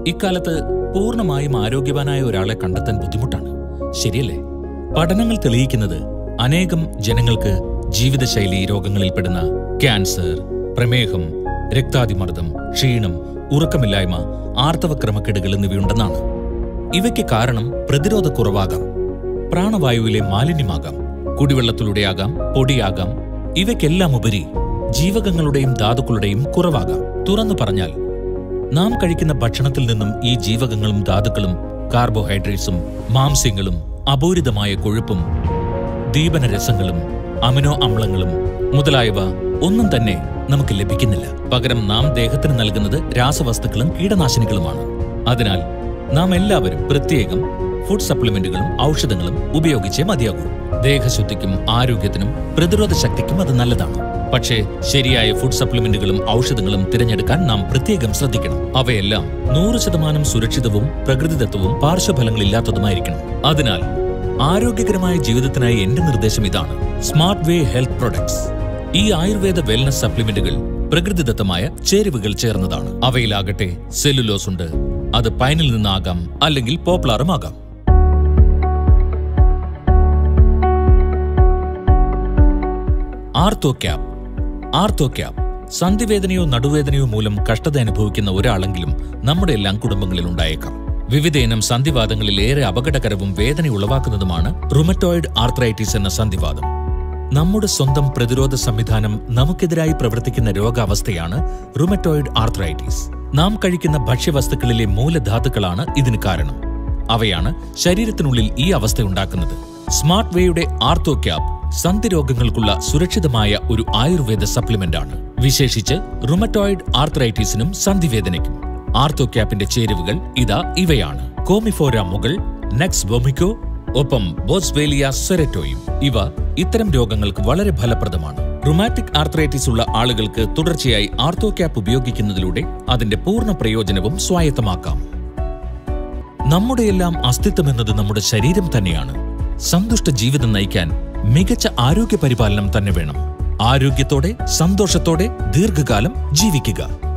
ഇക്കാലത്ത് പൂർണ്ണമായും ആരോഗ്യവാനായ ഒരാളെ കണ്ടെത്താൻ ബുദ്ധിമുട്ടാണ് ശരിയല്ലേ പഠനങ്ങൾ തെളിയിക്കുന്നത് അനേകം ജനങ്ങൾക്ക് ജീവിതശൈലി രോഗങ്ങളിൽപ്പെടുന്ന ക്യാൻസർ പ്രമേഹം രക്താതിമർദ്ദം ക്ഷീണം ഉറക്കമില്ലായ്മ ആർത്തവ ക്രമക്കേടുകൾ എന്നിവയുണ്ടെന്നാണ് ഇവയ്ക്ക് കാരണം പ്രതിരോധക്കുറവാകാം പ്രാണവായുവിലെ മാലിന്യമാകാം കുടിവെള്ളത്തിലൂടെയാകാം പൊടിയാകാം ഇവയ്ക്കെല്ലാം ഉപരി ജീവകങ്ങളുടെയും ധാതുക്കളുടെയും കുറവാകാം തുറന്നു പറഞ്ഞാൽ നാം കഴിക്കുന്ന ഭക്ഷണത്തിൽ നിന്നും ഈ ജീവകങ്ങളും ധാതുക്കളും കാർബോഹൈഡ്രേറ്റ്സും മാംസ്യങ്ങളും അപൂരിതമായ കൊഴുപ്പും ദീപന രസങ്ങളും അമിനോ അമ്ലങ്ങളും മുതലായവ ഒന്നും തന്നെ നമുക്ക് ലഭിക്കുന്നില്ല പകരം നാം ദേഹത്തിന് നൽകുന്നത് രാസവസ്തുക്കളും കീടനാശിനികളുമാണ് അതിനാൽ നാം എല്ലാവരും പ്രത്യേകം ഫുഡ് സപ്ലിമെന്റുകളും ഔഷധങ്ങളും ഉപയോഗിച്ചേ മതിയാകൂ ദേഹശുദ്ധിക്കും ആരോഗ്യത്തിനും പ്രതിരോധ ശക്തിക്കും അത് നല്ലതാണ് പക്ഷേ ശരിയായ ഫുഡ് സപ്ലിമെന്റുകളും ഔഷധങ്ങളും തിരഞ്ഞെടുക്കാൻ നാം പ്രത്യേകം ശ്രദ്ധിക്കണം അവയെല്ലാം നൂറ് ശതമാനം സുരക്ഷിതവും പ്രകൃതിദത്തവും പാർശ്വഫലങ്ങളില്ലാത്തതുമായിരിക്കണം അതിനാൽ ആരോഗ്യകരമായ ജീവിതത്തിനായി എന്റെ നിർദ്ദേശം ഇതാണ് സ്മാർട്ട് വേ ഹെൽത്ത് പ്രൊഡക്ട്സ് ഈ ആയുർവേദ വെൽനസ് സപ്ലിമെന്റുകൾ പ്രകൃതിദത്തമായ ചേരുവകൾ ചേർന്നതാണ് അവയിലാകട്ടെ സെല്ലുലോസ് ഉണ്ട് അത് പൈനിൽ നിന്നാകാം അല്ലെങ്കിൽ പോപ്ലാറും ആകാം ആർത്തോ ക്യാപ് ആർത്തോ ക്യാപ് സന്ധിവേദനയോ നടുവേദനയോ മൂലം കഷ്ടത അനുഭവിക്കുന്ന ഒരാളെങ്കിലും നമ്മുടെ എല്ലാം കുടുംബങ്ങളിൽ ഉണ്ടായേക്കാം വിവിധയിനം സന്ധിവാദങ്ങളിൽ ഏറെ അപകടകരവും വേദന ഉളവാക്കുന്നതുമാണ് റുമറ്റോയിഡ് ആർത്രൈറ്റിസ് എന്ന സന്ധിവാദം നമ്മുടെ സ്വന്തം പ്രതിരോധ സംവിധാനം നമുക്കെതിരായി പ്രവർത്തിക്കുന്ന രോഗാവസ്ഥയാണ് റുമറ്റോയിഡ് ആർത്രൈറ്റിസ് നാം കഴിക്കുന്ന ഭക്ഷ്യവസ്തുക്കളിലെ മൂലധാതുക്കളാണ് ഇതിന് കാരണം അവയാണ് ശരീരത്തിനുള്ളിൽ ഈ അവസ്ഥ ഉണ്ടാക്കുന്നത് സ്മാർട്ട് വേയുടെ ആർത്തോ ക്യാപ് സന്ധി രോഗങ്ങൾക്കുള്ള സുരക്ഷിതമായ ഒരു ആയുർവേദ സപ്ലിമെന്റ് ആണ് വിശേഷിച്ച് റുമറ്റോയിഡ് ആർത്രൈറ്റിസിനും സന്ധിവേദനയ്ക്കും ആർത്തോ ക്യാപ്പിന്റെ ചേരുവകൾ ഇതാ ഇവയാണ് കോമിഫോര മുകൾ നെക്സ് വൊമിക്കോ ഒപ്പം ബോസ്വേലിയ സെററ്റോയും ഇവ ഇത്തരം രോഗങ്ങൾക്ക് വളരെ ഫലപ്രദമാണ് റുമാറ്റിക് ആർത്രൈറ്റിസ് ഉള്ള ആളുകൾക്ക് തുടർച്ചയായി ആർത്തോ ക്യാപ്പ് ഉപയോഗിക്കുന്നതിലൂടെ അതിന്റെ പൂർണ്ണ പ്രയോജനവും സ്വായത്തമാക്കാം നമ്മുടെയെല്ലാം അസ്തിത്വം എന്നത് നമ്മുടെ ശരീരം തന്നെയാണ് സന്തുഷ്ട ജീവിതം നയിക്കാൻ മികച്ച ആരോഗ്യ പരിപാലനം തന്നെ വേണം ആരോഗ്യത്തോടെ സന്തോഷത്തോടെ ദീർഘകാലം ജീവിക്കുക